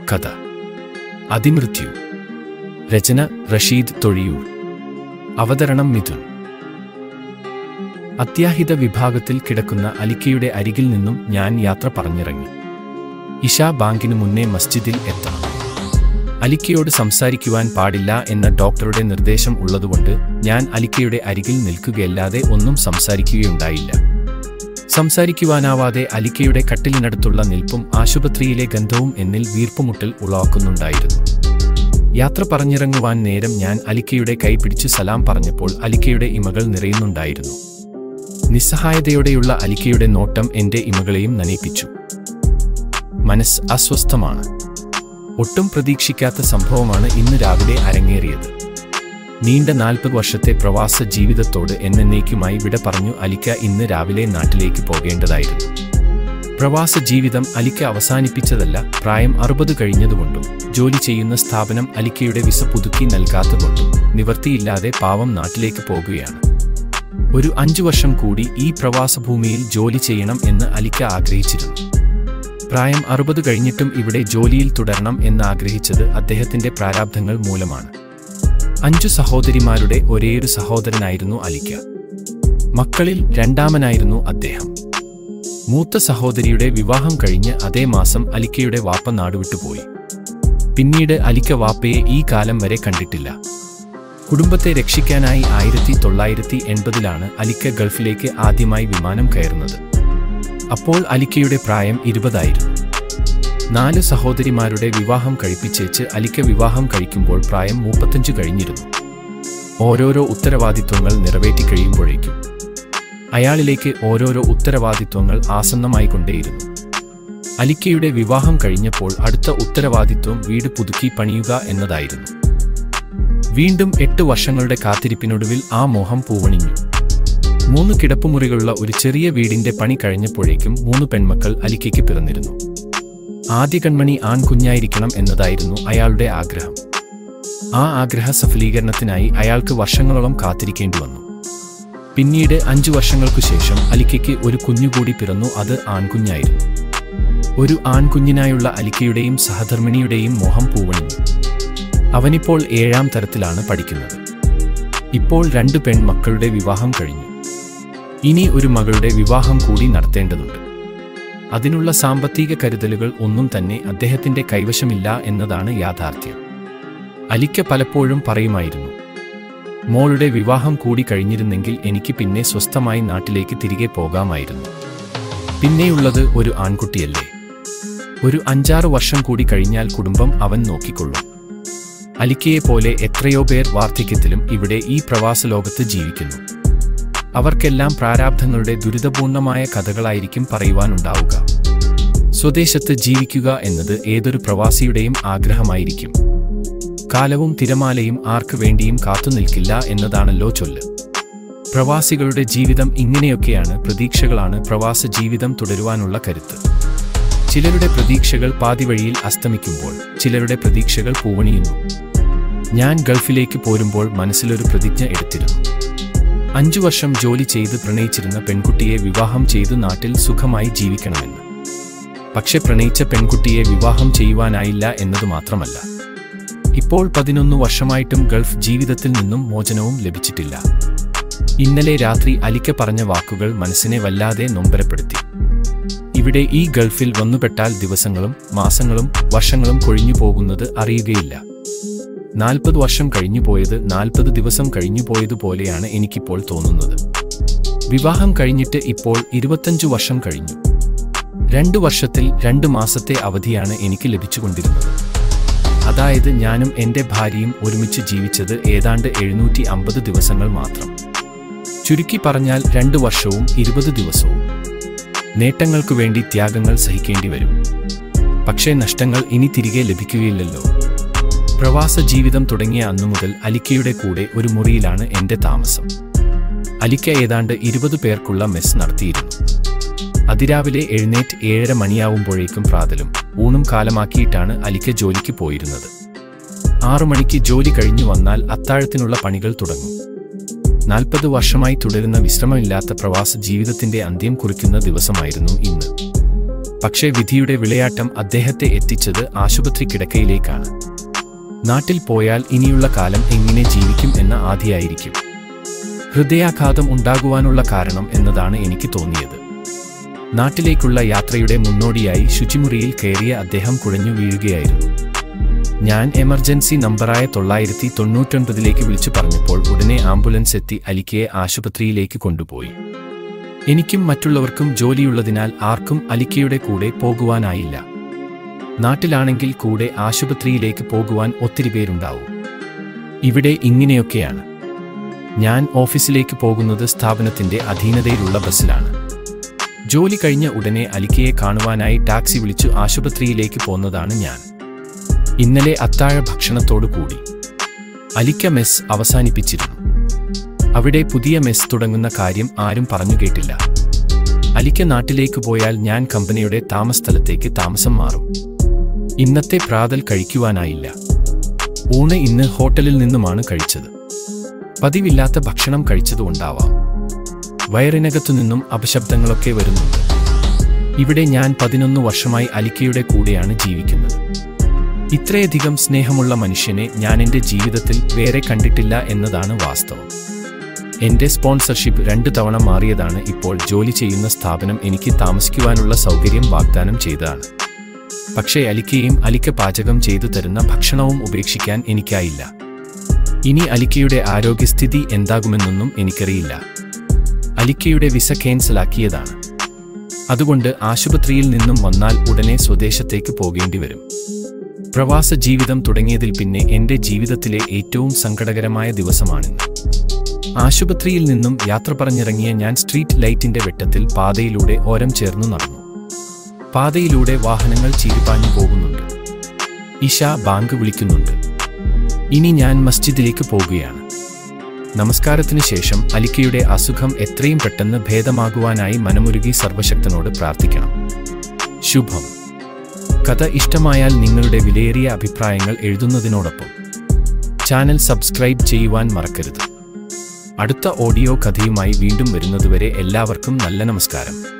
കഥ അതിമൃത്യു രചന റഷീദ് തൊഴിയൂർ അവതരണം മിഥുൻ അത്യാഹിത വിഭാഗത്തിൽ കിടക്കുന്ന അലിക്കയുടെ അരികിൽ നിന്നും ഞാൻ യാത്ര പറഞ്ഞിറങ്ങി ഇഷാ ബാങ്കിനു മുന്നേ മസ്ജിദിൽ എത്തണം അലിക്കയോട് സംസാരിക്കുവാൻ പാടില്ല എന്ന ഡോക്ടറുടെ നിർദ്ദേശം ഉള്ളതുകൊണ്ട് ഞാൻ അലിക്കയുടെ അരികിൽ നിൽക്കുകയല്ലാതെ ഒന്നും സംസാരിക്കുകയുണ്ടായില്ല സംസാരിക്കുവാനാവാതെ അലിക്കയുടെ കട്ടിലിനടുത്തുള്ള നിൽപ്പും ആശുപത്രിയിലെ ഗന്ധവും എന്നിൽ വീർപ്പുമുട്ടൽ ഉളവാക്കുന്നുണ്ടായിരുന്നു യാത്ര പറഞ്ഞിറങ്ങുവാൻ നേരം ഞാൻ അലിക്കയുടെ കൈ പിടിച്ചു സലാം പറഞ്ഞപ്പോൾ അലിക്കയുടെ ഇമകൾ നിറയുന്നുണ്ടായിരുന്നു നിസ്സഹായതയോടെയുള്ള അലിക്കയുടെ നോട്ടം എന്റെ ഇമകളെയും നനയിപ്പിച്ചു മനസ്സ് അസ്വസ്ഥമാണ് ഒട്ടും പ്രതീക്ഷിക്കാത്ത സംഭവമാണ് ഇന്ന് രാവിലെ അരങ്ങേറിയത് നീണ്ട നാൽപ്പത് വർഷത്തെ പ്രവാസ ജീവിതത്തോട് എന്നേക്കുമായി വിട പറഞ്ഞു അലിക്ക ഇന്ന് രാവിലെ നാട്ടിലേക്ക് പോകേണ്ടതായിരുന്നു പ്രവാസ ജീവിതം അലിക്ക അവസാനിപ്പിച്ചതല്ല പ്രായം അറുപത് കഴിഞ്ഞതുകൊണ്ടും ജോലി ചെയ്യുന്ന സ്ഥാപനം അലിക്കയുടെ വിസ പുതുക്കി നൽകാത്തതുകൊണ്ടും നിവർത്തിയില്ലാതെ പാവം നാട്ടിലേക്ക് പോകുകയാണ് ഒരു അഞ്ചു വർഷം കൂടി ഈ പ്രവാസഭൂമിയിൽ ജോലി ചെയ്യണം എന്ന് അലിക്ക ആഗ്രഹിച്ചിരുന്നു പ്രായം അറുപത് കഴിഞ്ഞിട്ടും ഇവിടെ ജോലിയിൽ തുടരണം എന്ന് ആഗ്രഹിച്ചത് അദ്ദേഹത്തിന്റെ പ്രാരാബ്ധങ്ങൾ മൂലമാണ് അഞ്ചു സഹോദരിമാരുടെ ഒരേയൊരു സഹോദരനായിരുന്നു അലിക്ക മക്കളിൽ രണ്ടാമനായിരുന്നു അദ്ദേഹം മൂത്ത സഹോദരിയുടെ വിവാഹം കഴിഞ്ഞ് അതേ മാസം അലിക്കയുടെ വാപ്പ നാടുവിട്ടുപോയി പിന്നീട് അലിക്ക വാപ്പയെ ഈ കാലം വരെ കണ്ടിട്ടില്ല കുടുംബത്തെ രക്ഷിക്കാനായി ആയിരത്തി തൊള്ളായിരത്തി എൺപതിലാണ് അലിക്ക ഗൾഫിലേക്ക് ആദ്യമായി വിമാനം കയറുന്നത് അപ്പോൾ അലിക്കയുടെ പ്രായം ഇരുപതായിരുന്നു നാല് സഹോദരിമാരുടെ വിവാഹം കഴിപ്പിച്ചേച്ച് അലിക്ക വിവാഹം കഴിക്കുമ്പോൾ പ്രായം മുപ്പത്തഞ്ച് കഴിഞ്ഞിരുന്നു ഓരോരോ ഉത്തരവാദിത്വങ്ങൾ നിറവേറ്റി കഴിയുമ്പോഴേക്കും അയാളിലേക്ക് ഓരോരോ ഉത്തരവാദിത്വങ്ങൾ ആസന്നമായിക്കൊണ്ടേയിരുന്നു അലിക്കയുടെ വിവാഹം കഴിഞ്ഞപ്പോൾ അടുത്ത ഉത്തരവാദിത്വം വീട് പുതുക്കി പണിയുക എന്നതായിരുന്നു വീണ്ടും എട്ട് വർഷങ്ങളുടെ കാത്തിരിപ്പിനൊടുവിൽ ആ മോഹം പൂവണിഞ്ഞു മൂന്ന് കിടപ്പുമുറികളുള്ള ഒരു ചെറിയ വീടിന്റെ പണി കഴിഞ്ഞപ്പോഴേക്കും മൂന്ന് പെൺമക്കൾ അലിക്കയ്ക്ക് പിറന്നിരുന്നു ആദ്യ കൺമണി ആൺകുഞ്ഞായിരിക്കണം എന്നതായിരുന്നു അയാളുടെ ആഗ്രഹം ആ ആഗ്രഹ സഫലീകരണത്തിനായി അയാൾക്ക് വർഷങ്ങളോളം കാത്തിരിക്കേണ്ടി വന്നു പിന്നീട് അഞ്ചു വർഷങ്ങൾക്കു ശേഷം അലിക്കയ്ക്ക് ഒരു കുഞ്ഞുകൂടി പിറന്നു അത് ആൺകുഞ്ഞായിരുന്നു ഒരു ആൺകുഞ്ഞിനായുള്ള അലിക്കയുടെയും സഹധർമ്മിണിയുടെയും മോഹം പൂവണിഞ്ഞു അവനിപ്പോൾ ഏഴാം തരത്തിലാണ് പഠിക്കുന്നത് ഇപ്പോൾ രണ്ട് പെൺമക്കളുടെ വിവാഹം കഴിഞ്ഞു ഇനി ഒരു മകളുടെ വിവാഹം കൂടി നടത്തേണ്ടതുണ്ട് അതിനുള്ള സാമ്പത്തിക കരുതലുകൾ ഒന്നും തന്നെ അദ്ദേഹത്തിന്റെ കൈവശമില്ല എന്നതാണ് യാഥാർത്ഥ്യം അലിക്ക പലപ്പോഴും പറയുമായിരുന്നു മോളുടെ വിവാഹം കൂടി കഴിഞ്ഞിരുന്നെങ്കിൽ എനിക്ക് പിന്നെ സ്വസ്ഥമായി നാട്ടിലേക്ക് തിരികെ പോകാമായിരുന്നു പിന്നെയുള്ളത് ഒരു ആൺകുട്ടിയല്ലേ ഒരു അഞ്ചാറ് വർഷം കൂടി കഴിഞ്ഞാൽ കുടുംബം അവൻ നോക്കിക്കൊള്ളും അലിക്കയെ പോലെ എത്രയോ പേർ വാർദ്ധക്യത്തിലും ഇവിടെ ഈ പ്രവാസ ലോകത്ത് ജീവിക്കുന്നു അവർക്കെല്ലാം പ്രാരാബ്ധങ്ങളുടെ ദുരിതപൂർണമായ കഥകളായിരിക്കും പറയുവാനുണ്ടാവുക സ്വദേശത്ത് ജീവിക്കുക എന്നത് ഏതൊരു പ്രവാസിയുടെയും ആഗ്രഹമായിരിക്കും കാലവും തിരമാലയും ആർക്കു വേണ്ടിയും കാത്തുനിൽക്കില്ല എന്നതാണല്ലോ ചൊല്ല് പ്രവാസികളുടെ ജീവിതം ഇങ്ങനെയൊക്കെയാണ് പ്രതീക്ഷകളാണ് പ്രവാസ ജീവിതം തുടരുവാനുള്ള കരുത്ത് ചിലരുടെ പ്രതീക്ഷകൾ പാതിവഴിയിൽ അസ്തമിക്കുമ്പോൾ ചിലരുടെ പ്രതീക്ഷകൾ പൂവണിയുന്നു ഞാൻ ഗൾഫിലേക്ക് പോരുമ്പോൾ മനസ്സിലൊരു പ്രതിജ്ഞ എടുത്തിരുന്നു അഞ്ചു വർഷം ജോലി ചെയ്ത് പ്രണയിച്ചിരുന്ന പെൺകുട്ടിയെ വിവാഹം ചെയ്തു നാട്ടിൽ സുഖമായി ജീവിക്കണമെന്ന് പക്ഷെ പ്രണയിച്ച പെൺകുട്ടിയെ വിവാഹം ചെയ്യുവാനായില്ല എന്നതു മാത്രമല്ല ഇപ്പോൾ പതിനൊന്ന് വർഷമായിട്ടും ഗൾഫ് ജീവിതത്തിൽ നിന്നും മോചനവും ലഭിച്ചിട്ടില്ല ഇന്നലെ രാത്രി അലിക്ക പറഞ്ഞ വാക്കുകൾ മനസ്സിനെ വല്ലാതെ നൊമ്പരപ്പെടുത്തി ഇവിടെ ഈ ഗൾഫിൽ വന്നുപെട്ടാൽ ദിവസങ്ങളും മാസങ്ങളും വർഷങ്ങളും കൊഴിഞ്ഞു പോകുന്നത് അറിയുകയില്ല നാൽപ്പത് വർഷം കഴിഞ്ഞു പോയത് നാൽപ്പത് ദിവസം കഴിഞ്ഞു പോയതുപോലെയാണ് എനിക്കിപ്പോൾ തോന്നുന്നത് വിവാഹം കഴിഞ്ഞിട്ട് ഇപ്പോൾ ഇരുപത്തഞ്ചു വർഷം കഴിഞ്ഞു രണ്ടു വർഷത്തിൽ രണ്ട് മാസത്തെ അവധിയാണ് എനിക്ക് ലഭിച്ചുകൊണ്ടിരുന്നത് അതായത് ഞാനും എൻ്റെ ഭാര്യയും ഒരുമിച്ച് ജീവിച്ചത് ഏതാണ്ട് എഴുന്നൂറ്റി അമ്പത് ദിവസങ്ങൾ മാത്രം ചുരുക്കി പറഞ്ഞാൽ രണ്ടു വർഷവും ഇരുപത് ദിവസവും നേട്ടങ്ങൾക്കു വേണ്ടി ത്യാഗങ്ങൾ സഹിക്കേണ്ടി വരും പക്ഷേ നഷ്ടങ്ങൾ ഇനി തിരികെ ലഭിക്കുകയില്ലല്ലോ പ്രവാസ ജീവിതം തുടങ്ങിയ അന്നു മുതൽ അലിക്കയുടെ കൂടെ ഒരു മുറിയിലാണ് എന്റെ താമസം അലിക്ക ഏതാണ്ട് ഇരുപത് പേർക്കുള്ള മെസ് നടത്തിയിരുന്നു അതിരാവിലെ എഴുന്നേറ്റ് ഏഴര മണിയാവുമ്പോഴേക്കും പ്രാതലും ഊണും കാലമാക്കിയിട്ടാണ് അലിക്ക ജോലിക്ക് പോയിരുന്നത് ആറു മണിക്ക് ജോലി കഴിഞ്ഞു വന്നാൽ അത്താഴത്തിനുള്ള പണികൾ തുടങ്ങും നാൽപ്പത് വർഷമായി തുടരുന്ന വിശ്രമമില്ലാത്ത പ്രവാസ ജീവിതത്തിന്റെ അന്ത്യം കുറിക്കുന്ന ദിവസമായിരുന്നു ഇന്ന് പക്ഷേ വിധിയുടെ വിളയാട്ടം അദ്ദേഹത്തെ എത്തിച്ചത് ആശുപത്രി കിടക്കയിലേക്കാണ് നാട്ടിൽ പോയാൽ ഇനിയുള്ള കാലം എങ്ങനെ ജീവിക്കും എന്ന ആധിയായിരിക്കും ഹൃദയാഘാതം ഉണ്ടാകുവാനുള്ള കാരണം എന്നതാണ് എനിക്ക് തോന്നിയത് നാട്ടിലേക്കുള്ള യാത്രയുടെ മുന്നോടിയായി ശുചിമുറിയിൽ കയറിയ അദ്ദേഹം കുഴഞ്ഞു വീഴുകയായിരുന്നു ഞാൻ എമർജൻസി നമ്പറായ തൊള്ളായിരത്തി തൊണ്ണൂറ്റൊൻപതിലേക്ക് വിളിച്ചു പറഞ്ഞപ്പോൾ ഉടനെ ആംബുലൻസ് എത്തി അലിക്കയെ ആശുപത്രിയിലേക്ക് കൊണ്ടുപോയി എനിക്കും മറ്റുള്ളവർക്കും ജോലിയുള്ളതിനാൽ ആർക്കും അലിക്കയുടെ കൂടെ പോകുവാനായില്ല നാട്ടിലാണെങ്കിൽ കൂടെ ആശുപത്രിയിലേക്ക് പോകുവാൻ ഒത്തിരി പേരുണ്ടാവും ഇവിടെ ഇങ്ങനെയൊക്കെയാണ് ഞാൻ ഓഫീസിലേക്ക് പോകുന്നത് സ്ഥാപനത്തിന്റെ അധീനതയിലുള്ള ബസ്സിലാണ് ജോലി കഴിഞ്ഞ ഉടനെ അലിക്കയെ കാണുവാനായി ടാക്സി വിളിച്ചു ആശുപത്രിയിലേക്ക് പോന്നതാണ് ഞാൻ ഇന്നലെ അത്താഴ ഭക്ഷണത്തോടു കൂടി അലിക്ക മെസ് അവസാനിപ്പിച്ചിരുന്നു അവിടെ പുതിയ മെസ് തുടങ്ങുന്ന കാര്യം ആരും പറഞ്ഞു കേട്ടില്ല അലിക്ക നാട്ടിലേക്ക് പോയാൽ ഞാൻ കമ്പനിയുടെ താമസസ്ഥലത്തേക്ക് താമസം മാറും ഇന്നത്തെ പ്രാതൽ കഴിക്കുവാനായില്ല ഊണ് ഇന്ന് ഹോട്ടലിൽ നിന്നുമാണ് കഴിച്ചത് പതിവില്ലാത്ത ഭക്ഷണം കഴിച്ചതുകൊണ്ടാവാം വയറിനകത്തു നിന്നും അപശബ്ദങ്ങളൊക്കെ വരുന്നുണ്ട് ഇവിടെ ഞാൻ പതിനൊന്ന് വർഷമായി അലിക്കയുടെ കൂടെയാണ് ജീവിക്കുന്നത് ഇത്രയധികം സ്നേഹമുള്ള മനുഷ്യനെ ഞാൻ എൻ്റെ ജീവിതത്തിൽ വേറെ കണ്ടിട്ടില്ല എന്നതാണ് വാസ്തവം എൻ്റെ സ്പോൺസർഷിപ്പ് രണ്ടു തവണ മാറിയതാണ് ഇപ്പോൾ ജോലി ചെയ്യുന്ന സ്ഥാപനം എനിക്ക് താമസിക്കുവാനുള്ള സൗകര്യം വാഗ്ദാനം ചെയ്തതാണ് പക്ഷേ അലിക്കയും അലിക്ക പാചകം ചെയ്തു തരുന്ന ഭക്ഷണവും ഉപേക്ഷിക്കാൻ എനിക്കായില്ല ഇനി അലിക്കയുടെ ആരോഗ്യസ്ഥിതി എന്താകുമെന്നൊന്നും എനിക്കറിയില്ല അലിക്കയുടെ വിസ ക്യാൻസലാക്കിയതാണ് അതുകൊണ്ട് ആശുപത്രിയിൽ നിന്നും വന്നാൽ ഉടനെ സ്വദേശത്തേക്ക് പോകേണ്ടി വരും പ്രവാസ ജീവിതം തുടങ്ങിയതിൽ പിന്നെ എൻ്റെ ജീവിതത്തിലെ ഏറ്റവും സങ്കടകരമായ ദിവസമാണിന്ന് ആശുപത്രിയിൽ നിന്നും യാത്ര പറഞ്ഞിറങ്ങിയ ഞാൻ സ്ട്രീറ്റ് ലൈറ്റിന്റെ വെട്ടത്തിൽ പാതയിലൂടെ ഓരം ചേർന്നു നടന്നു പാതയിലൂടെ വാഹനങ്ങൾ ചീരിപ്പാഞ്ഞു പോകുന്നുണ്ട് ഇഷ ബാങ്ക് വിളിക്കുന്നുണ്ട് ഇനി ഞാൻ മസ്ജിദിലേക്ക് പോകുകയാണ് നമസ്കാരത്തിനു ശേഷം അലിക്കയുടെ അസുഖം എത്രയും പെട്ടെന്ന് ഭേദമാകുവാനായി മനമുരുകി സർവശക്തനോട് പ്രാർത്ഥിക്കണം ശുഭം കഥ ഇഷ്ടമായാൽ നിങ്ങളുടെ വിലയേറിയ അഭിപ്രായങ്ങൾ എഴുതുന്നതിനോടൊപ്പം ചാനൽ സബ്സ്ക്രൈബ് ചെയ്യുവാൻ മറക്കരുത് അടുത്ത ഓഡിയോ കഥയുമായി വീണ്ടും വരുന്നതുവരെ എല്ലാവർക്കും നല്ല നമസ്കാരം